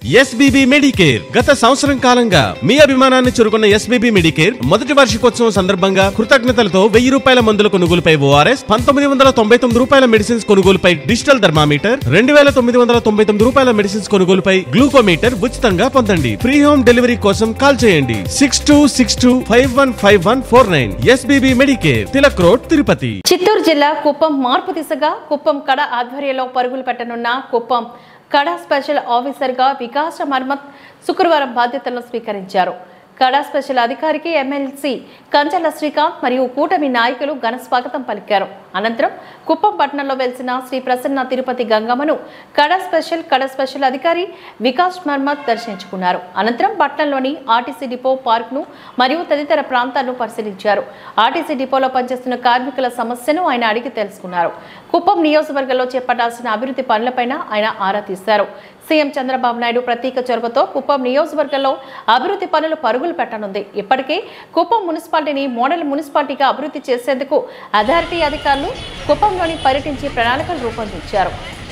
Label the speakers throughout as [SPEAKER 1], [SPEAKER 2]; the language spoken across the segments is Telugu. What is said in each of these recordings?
[SPEAKER 1] ఎస్బీబీ మెడికేర్ గత సంవత్సరం కాలంగా మీ అభిమానాన్ని చురుకున్న ఎస్బీబీ మెడికేర్ మొదటి వార్షికోత్సవం సందర్భంగా కృతజ్ఞతలతో వెయ్యి రూపాయల మందుల కొనుగోలుపై ఓఆర్ఎస్ పంతొమ్మిది వందల తొంభై తొమ్మిది రూపాయల మెడిసిన్స్ కొనుగోలుపై డిజిటల్ థర్మామీటర్ రెండు వేల తొమ్మిది వందల తొంభై తొమ్మిది రూపాయల మెడిసిన్స్ కొనుగోలుపై గ్లూకోమీటర్ ఉచితంగా పొందండి ఫ్రీ హోమ్ డెలివరీ కోసం కాల్ చేయండి six two six two five one five one four nine SBB Medicare Tilak road Tirupati
[SPEAKER 2] Chittoor జిల్లా కుప్పం మార్పు దిశగా కుప్పం కడ ఆధ్వర్యంలో పరుగులు పెట్టనున్న కుప్పం కడ స్పెషల్ ఆఫీసర్గా వికాస మర్మత్ శుక్రవారం బాధ్యతలను స్వీకరించారు కడ స్పెషల్ అధికారికి ఎమ్మెల్సీ కంచల శ్రీకాంత్ మరియు కూటమి నాయకులు ఘన స్వాగతం పలికారు అనంతరం కుప్పం పట్టణంలో వెలిసిన శ్రీ ప్రసన్న తిరుపతి గంగమ్మను కడ స్పెషల్ కడ స్పెషల్ అధికారి వికాస్ మర్మత్ దర్శించుకున్నారు అనంతరం పట్టణంలోని ఆర్టీసీ డిపో పార్క్ను మరియు తదితర ప్రాంతాలను పరిశీలించారు ఆర్టీసీ డిపోలో పనిచేస్తున్న కార్మికుల సమస్యను ఆయన అడిగి తెలుసుకున్నారు కుప్పం నియోజకవర్గంలో చేపట్టాల్సిన అభివృద్ధి పనులపైన ఆయన ఆరా తీశారు సీఎం చంద్రబాబు నాయుడు ప్రత్యేక చొరవతో కుప్పం నియోజకవర్గంలో అభివృద్ధి పనులు పరుగులు పెట్టనుంది ఇప్పటికే కుప్పం మున్సిపాలిటీని మోడల్ మున్సిపాలిటీగా అభివృద్ధి చేసేందుకు అథారిటీ అధికారులు కుప్పంలోని పర్యటించి ప్రణాళికలు రూపొందించారు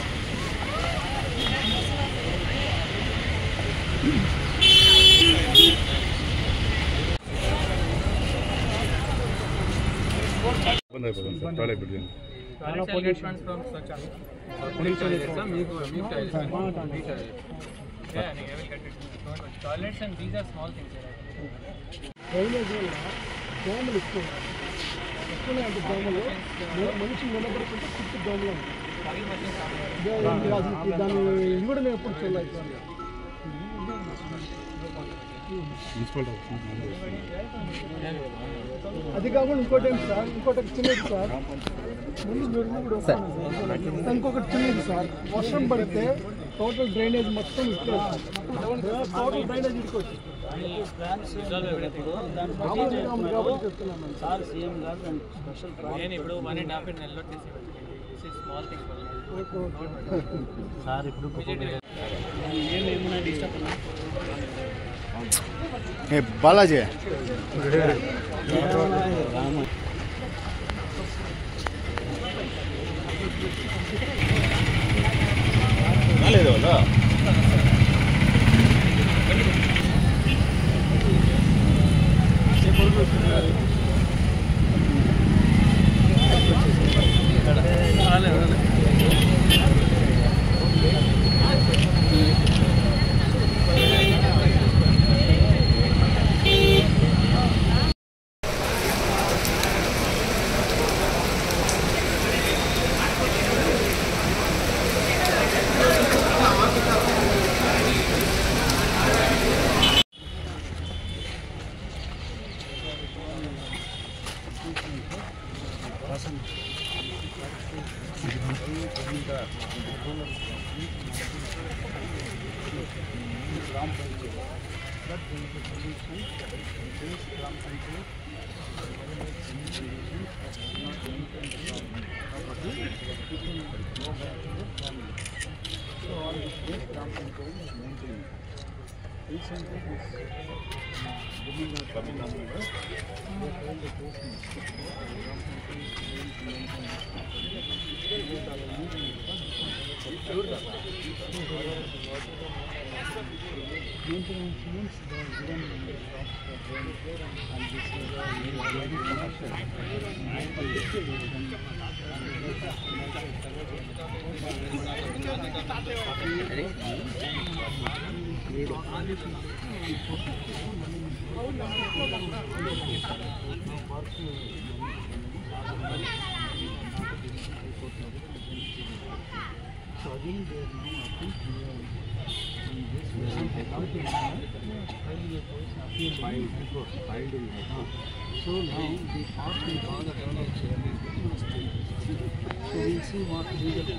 [SPEAKER 3] ఇబ్బంది అయిపోతుంది sir toilet building
[SPEAKER 4] pollution from స్వచ్ఛాలు మీకు మీకు toilets and these are small things
[SPEAKER 5] drainage వల్ల దోమలు ఎక్కువ ఎక్కువ అంటే దోమలు మనిషి నిలబడుకుంటే చుట్టూ దోమలు ఉంటాయి. ఇదే ఏంటి అసలు దాన్ని ఇది కూడా నేను ఎప్పుడు చూడలేదు సార్.
[SPEAKER 3] మున్సిపల్
[SPEAKER 5] అది కాకుండా ఇంకోటి ఏంటి సార్ ఇంకోటి చిన్నది సార్ ముందు మెరుగు కూడా వస్తాను సార్. ఇంకొకటి చిన్నది సార్ వర్షం పడితే టోటల్ డ్రైనేజ్ మొత్తం ఇక్కడ టోటల్ డ్రైనేజ్ ఇక్కడికి వచ్చింది కాబట్టి చెప్తున్నాను
[SPEAKER 6] సార్ సీఎం గారు దానికి స్పెషల్
[SPEAKER 4] నేను ఇప్పుడు వన్ అండ్ హాఫ్ నెలలో చేసి this is small thing
[SPEAKER 6] sir ఇప్పుడు ఏమైనా డిస్టర్బ్ ఉన్నా
[SPEAKER 3] Balaji
[SPEAKER 6] So now the park will బాగా డెవలప్ చేయాలి so will see what legal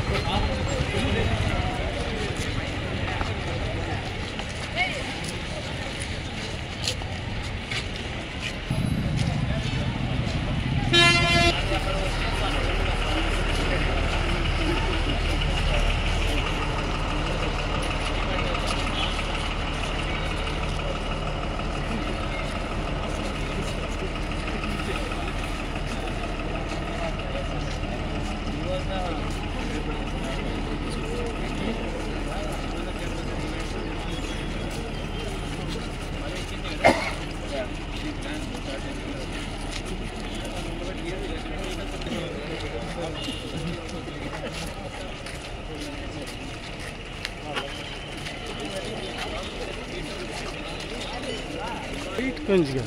[SPEAKER 5] కొంచెం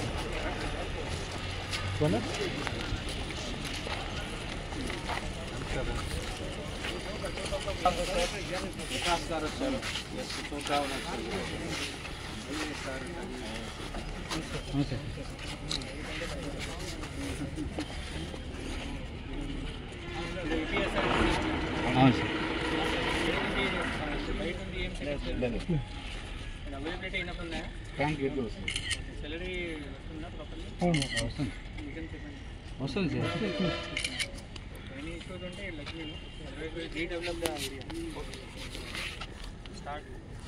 [SPEAKER 4] అవైలబిలిటీ అయినప్పుడు ఉన్నాయా సాలరీ ఉందా ప్రాపర్లీ
[SPEAKER 5] అవును
[SPEAKER 4] వస్తుంది ఎనీ ఇష్యూస్ ఉంటే let me know redevelop the area start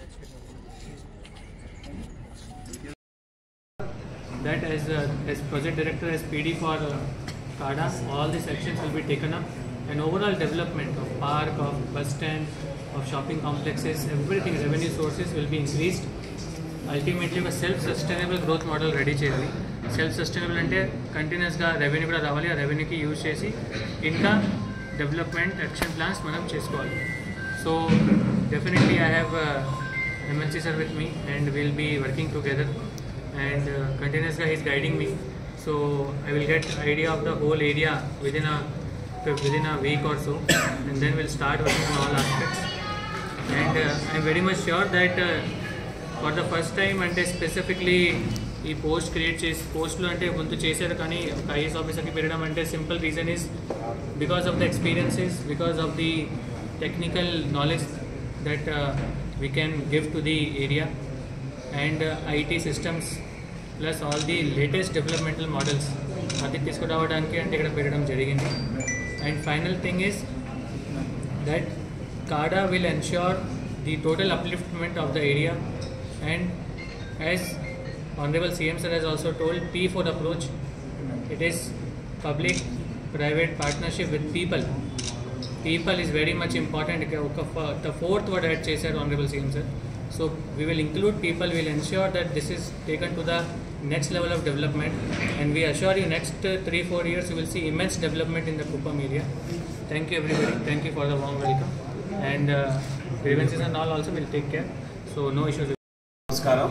[SPEAKER 4] that as uh, as project director as PD for uh, CADA, all the sections will be taken up and overall development of park, of bus stand, of shopping complexes, everything revenue sources will be increased. Ultimately ఒక self sustainable growth model ready చేయాలి సెల్ఫ్ సస్టైనబుల్ అంటే కంటిన్యూస్గా రెవెన్యూ కూడా రావాలి ఆ రెవెన్యూకి యూజ్ చేసి ఇంకా డెవలప్మెంట్ యాక్షన్ ప్లాన్స్ మనం చేసుకోవాలి so definitely I have MNC sir with me and will be working together and uh, continuously he's guiding me so i will get idea of the whole area within a within a week or so and then we'll start working on all aspects and uh, i'm very much sure that uh, for the first time అంటే స్పెసిఫిక్లీ ఈ పోస్ట్ క్రియేట్ చేసి పోస్ట్లో అంటే ముందు చేశారు కానీ ఒక ఐఏఎస్ ఆఫీసర్కి పెరగడం అంటే simple reason is because of the experiences because of the technical knowledge that we can give to the area and IT systems plus all the latest developmental models అది తీసుకురావడానికి అంటే ఇక్కడ పెట్టడం జరిగింది and final thing is that CADA will ensure the total upliftment of the area and as Honorable CM sir has also told P4 approach it is public private partnership with people people is very much important ఒక the fourth word add చేశారు Honorable CM sir so we will include people will ensure that this is taken to the next level of development and we assure you next uh, 3 4 years you will see immense development in the Kupam area thank you everybody thank you for the warm welcome and uh, grievances and all also will take care so no issues
[SPEAKER 7] నమస్కారం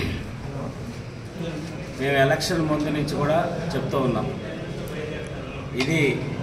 [SPEAKER 7] మేము ఎలక్షన్ ముందు నుంచి కూడా చెప్తూ ఉన్నాం ఇది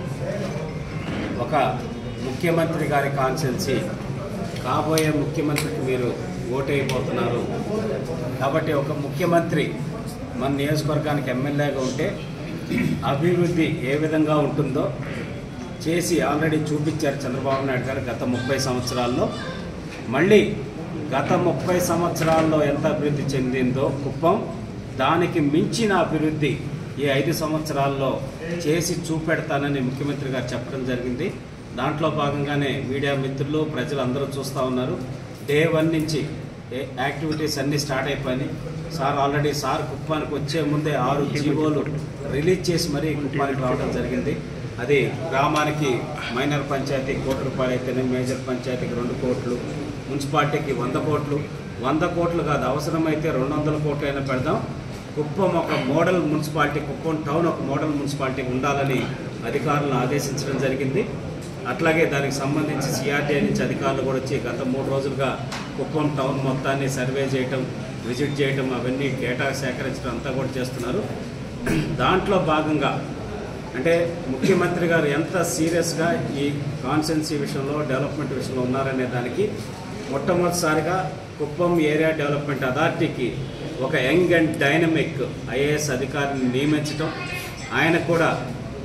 [SPEAKER 7] ఒక ముఖ్యమంత్రి గారి కాన్సెన్సీ కాబోయే ముఖ్యమంత్రికి మీరు ఓటైపోతున్నారు కాబట్టి ఒక ముఖ్యమంత్రి మన నియోజకవర్గానికి ఎమ్మెల్యేగా ఉంటే అభివృద్ధి ఏ విధంగా ఉంటుందో చేసి ఆల్రెడీ చూపించారు చంద్రబాబు నాయుడు గారు గత ముప్పై సంవత్సరాల్లో మళ్ళీ గత ముప్పై సంవత్సరాల్లో ఎంత అభివృద్ధి చెందిందో కుప్పం దానికి మించిన అభివృద్ధి ఈ ఐదు సంవత్సరాల్లో చేసి చూపెడతానని ముఖ్యమంత్రి గారు చెప్పడం జరిగింది దాంట్లో భాగంగానే మీడియా మిత్రులు ప్రజలు అందరూ చూస్తూ ఉన్నారు డే వన్ నుంచి ఏ- యాక్టివిటీస్ అన్నీ స్టార్ట్ అయిపోయినాయి సార్ ఆల్రెడీ సార్ కుప్పానికి వచ్చే ముందే ఆరు జీవోలు రిలీజ్ చేసి మరీ కుప్పానికి రావడం జరిగింది అది గ్రామానికి మైనర్ పంచాయతీ కోటి రూపాయలు అయితేనే మేజర్ పంచాయతీకి రెండు కోట్లు మున్సిపాలిటీకి వంద కోట్లు వంద కోట్లు కాదు అవసరమైతే రెండు వందల కోట్లు అయినా పెడదాం కుప్పం ఒక మోడల్ మున్సిపాలిటీ కుప్పం టౌన్ ఒక మోడల్ మున్సిపాలిటీ ఉండాలని అధికారులను ఆదేశించడం జరిగింది అట్లాగే దానికి సంబంధించి సిఆర్డీఏ నుంచి అధికారులు కూడా వచ్చి గత మూడు రోజులుగా కుప్పం టౌన్ మొత్తాన్ని సర్వే చేయటం విజిట్ చేయటం అవన్నీ డేటా సేకరించడం అంతా కూడా చేస్తున్నారు దాంట్లో భాగంగా అంటే ముఖ్యమంత్రి గారు ఎంత సీరియస్గా ఈ కాన్సెన్సీ విషయంలో డెవలప్మెంట్ విషయంలో ఉన్నారనే దానికి మొట్టమొదటిసారిగా కుప్పం ఏరియా డెవలప్మెంట్ అథారిటీకి ఒక యంగ్ అండ్ డైనమిక్ ఐఏఎస్ అధికారిని నియమించడం ఆయన కూడా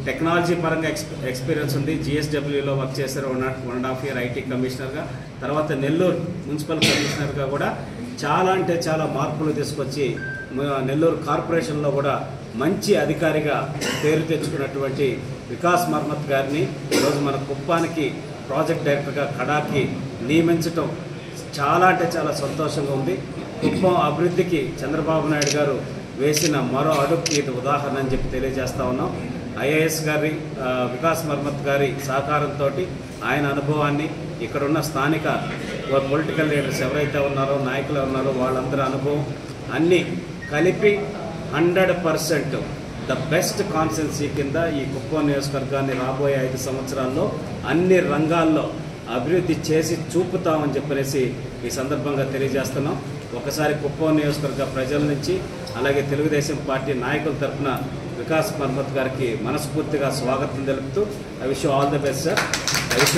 [SPEAKER 7] టెక్నాలజీ పరంగా ఎక్స్ ఎక్స్పీరియన్స్ ఉంది జిఎస్డబ్ల్యూలో వర్క్ చేశారు one one and half year IT కమిషనర్గా తర్వాత నెల్లూరు మున్సిపల్ కమిషనర్గా కూడా చాలా అంటే చాలా మార్పులు తీసుకొచ్చి మ- నెల్లూరు కార్పొరేషన్లో కూడా మంచి అధికారిగా పేరు తెచ్చుకున్నటువంటి వికాస్ మర్మత్ గారిని ఈరోజు మన కుప్పానికి ప్రాజెక్ట్ డైరెక్టర్గా కడాకి నియమించటం చాలా అంటే చాలా సంతోషంగా ఉంది కుప్పం అభివృద్ధికి చంద్రబాబు నాయుడు గారు వేసిన మరో అడుగుకి ఇది ఉదాహరణ అని చెప్పి తెలియజేస్తా ఉన్నాం ఐఏఎస్ గారి ఆ, వికాస్ మర్మత్ గారి సహకారంతో ఆయన అనుభవాన్ని ఇక్కడున్న స్థానిక పొలిటికల్ లీడర్స్ ఎవరైతే ఉన్నారో నాయకులు ఉన్నారో వాళ్ళందరి అనుభవం అన్నీ కలిపి హండ్రెడ్ పర్సెంట్ ద బెస్ట్ కాన్సెన్సీ కింద ఈ కుప్పం నియోజకవర్గాన్ని రాబోయే ఐదు సంవత్సరాల్లో అన్ని రంగాల్లో అభివృద్ధి చేసి చూపుతామని చెప్పనేసి ఈ సందర్భంగా తెలియజేస్తున్నాం ఒకసారి కుప్పం నియోజకవర్గ ప్రజల నుంచి అలాగే తెలుగుదేశం పార్టీ నాయకుల తరఫున వికాస్ మర్మత్ గారికి మనస్ఫూర్తిగా స్వాగతం తెలుపుతూ I wish all the best sir I wish